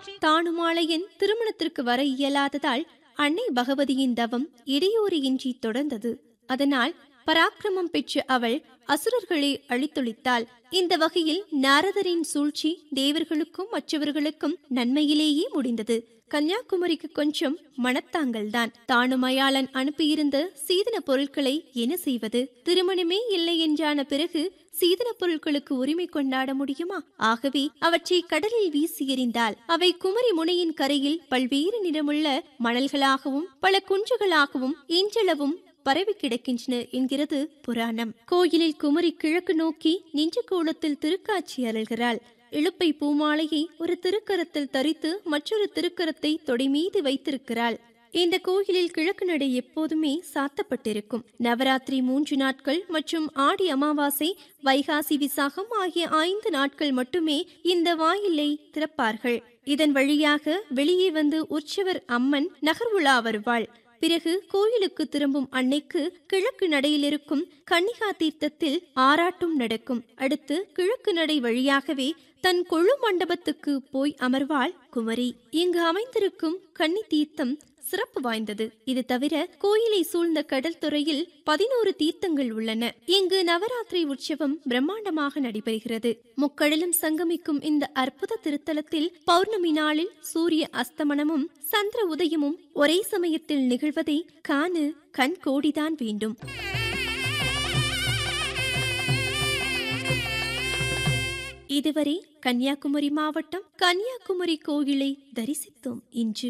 தானுமாலையின் திருமணத்திற்கு வர இயலாததால் அன்னை பகவதியின் தவம் இடையூறியின்றி தொடர்ந்தது அதனால் பராக்கிரமம் பெற்ற அவள் அசுரர்களை அழித்தொழித்தாள் இந்த வகையில் நாரதரின் சூழ்ச்சி தேவர்களுக்கும் மற்றவர்களுக்கும் நன்மையிலேயே முடிந்தது கன்னியாகுமரிக்கு கொஞ்சம் மனத்தாங்கல்தான் தானுமயாளன் அனுப்பியிருந்த சீதன பொருட்களை என்ன செய்வது திருமணமே இல்லை என்றான பிறகு சீதன பொருட்களுக்கு உரிமை கொண்டாட முடியுமா ஆகவே அவற்றை கடலில் வீசி எறிந்தால் அவை குமரி முனையின் கரையில் பல்வேறு நிறமுள்ள மணல்களாகவும் பல குன்றுகளாகவும் இன்றளவும் பரவி கிடக்கின்றன என்கிறது புராணம் கோயிலில் குமரி கிழக்கு நோக்கி நின்ற கோலத்தில் திருக்காட்சி அருள்கிறாள் இழுப்பை பூமாலையை ஒரு திருக்கரத்தில் தரித்து மற்றொரு திருக்கரத்தை தொடை மீது வைத்திருக்கிறாள் இந்த கோயிலில் கிழக்கு நடை எப்போதுமே சாத்தப்பட்டிருக்கும் நவராத்திரி மூன்று நாட்கள் மற்றும் ஆடி அமாவாசை வைகாசி விசாகம் ஆகிய ஐந்து நாட்கள் மட்டுமே இந்த வாயிலை திறப்பார்கள் இதன் வழியாக வெளியே வந்து உற்சவர் அம்மன் நகர்வுலா வருவாள் பிறகு கோயிலுக்கு திரும்பும் அன்னைக்கு கிழக்கு நடையில் இருக்கும் கன்னிகா தீர்த்தத்தில் ஆராட்டும் நடக்கும் அடுத்து கிழக்கு நடை வழியாகவே தன் கொழு மண்டபத்துக்கு போய் அமர்வாள் குமரி இங்கு அமைந்திருக்கும் கன்னி தீர்த்தம் சிறப்பு வாய்ந்தது இது தவிர கோயிலை சூழ்ந்த கடல் துறையில் பதினோரு தீர்த்தங்கள் உள்ளன இங்கு நவராத்திரி உற்சவம் பிரம்மாண்டமாக நடைபெறுகிறது முக்கடலும் சங்கமிக்கும் இந்த அற்புத திருத்தலத்தில் பௌர்ணமி நாளில் சூரிய அஸ்தமனமும் சந்திர உதயமும் ஒரே சமயத்தில் நிகழ்வதை காண கண் கோடிதான் வேண்டும் இதுவரை கன்னியாகுமரி மாவட்டம் கன்னியாகுமரி கோயிலை தரிசித்தோம் இன்று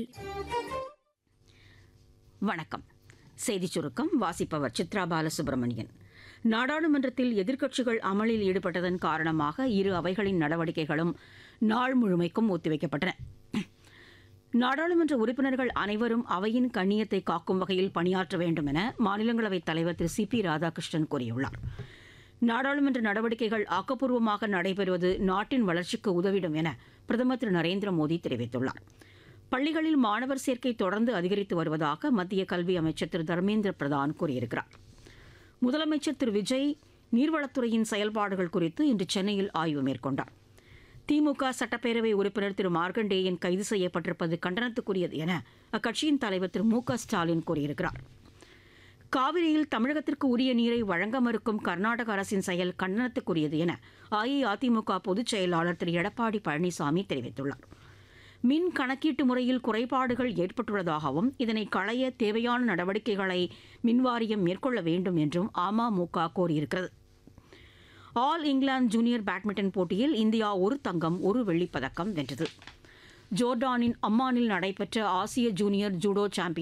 வணக்கம் செய்திச் சுருக்கம் வாசிப்பவர் சித்ரா பாலசுப்ரமணியன் நாடாளுமன்றத்தில் எதிர்க்கட்சிகள் அமளியில் ஈடுபட்டதன் காரணமாக இரு அவைகளின் நடவடிக்கைகளும் நாள் முழுமைக்கும் ஒத்திவைக்கப்பட்டன நாடாளுமன்ற உறுப்பினர்கள் அனைவரும் அவையின் கண்ணியத்தை காக்கும் வகையில் பணியாற்ற வேண்டும் என மாநிலங்களவைத் தலைவர் திரு சி பி ராதாகிருஷ்ணன் கூறியுள்ளார் நாடாளுமன்ற நடவடிக்கைகள் ஆக்கப்பூர்வமாக நடைபெறுவது நாட்டின் வளர்ச்சிக்கு உதவிடும் என பிரதமர் திரு நரேந்திர மோடி தெரிவித்துள்ளார் பள்ளிகளில் மாணவர் சேர்க்கை தொடர்ந்து அதிகரித்து வருவதாக மத்திய கல்வி அமைச்சர் திரு தர்மேந்திர பிரதான் கூறியிருக்கிறார் முதலமைச்சர் திரு விஜய் நீர்வளத்துறையின் செயல்பாடுகள் குறித்து இன்று சென்னையில் ஆய்வு மேற்கொண்டார் திமுக சட்டப்பேரவை உறுப்பினர் திரு மார்க்கண்டேயன் கைது செய்யப்பட்டிருப்பது கண்டனத்துக்குரியது என அக்கட்சியின் தலைவர் திரு மு க ஸ்டாலின் கூறியிருக்கிறார் காவிரியில் தமிழகத்திற்கு உரிய நீரை வழங்க மறுக்கும் கர்நாடக அரசின் செயல் கண்டனத்துக்குரியது என அஇஅதிமுக பொதுச் செயலாளர் திரு எடப்பாடி பழனிசாமி தெரிவித்துள்ளார் மின் கணக்கீட்டு முறையில் குறைபாடுகள் ஏற்பட்டுள்ளதாகவும் இதனை களைய தேவையான நடவடிக்கைகளை மின்வாரியம் மேற்கொள்ள வேண்டும் என்றும் அமமுக கோரியிருக்கிறது ஆல் இங்கிலாந்து ஜூனியர் பேட்மிண்டன் போட்டியில் இந்தியா ஒரு தங்கம் ஒரு வெள்ளிப் பதக்கம் வென்றது ஜோர்டானின் அம்மானில் நடைபெற்ற ஆசிய ஜூனியர் ஜூடோ சாம்பியன்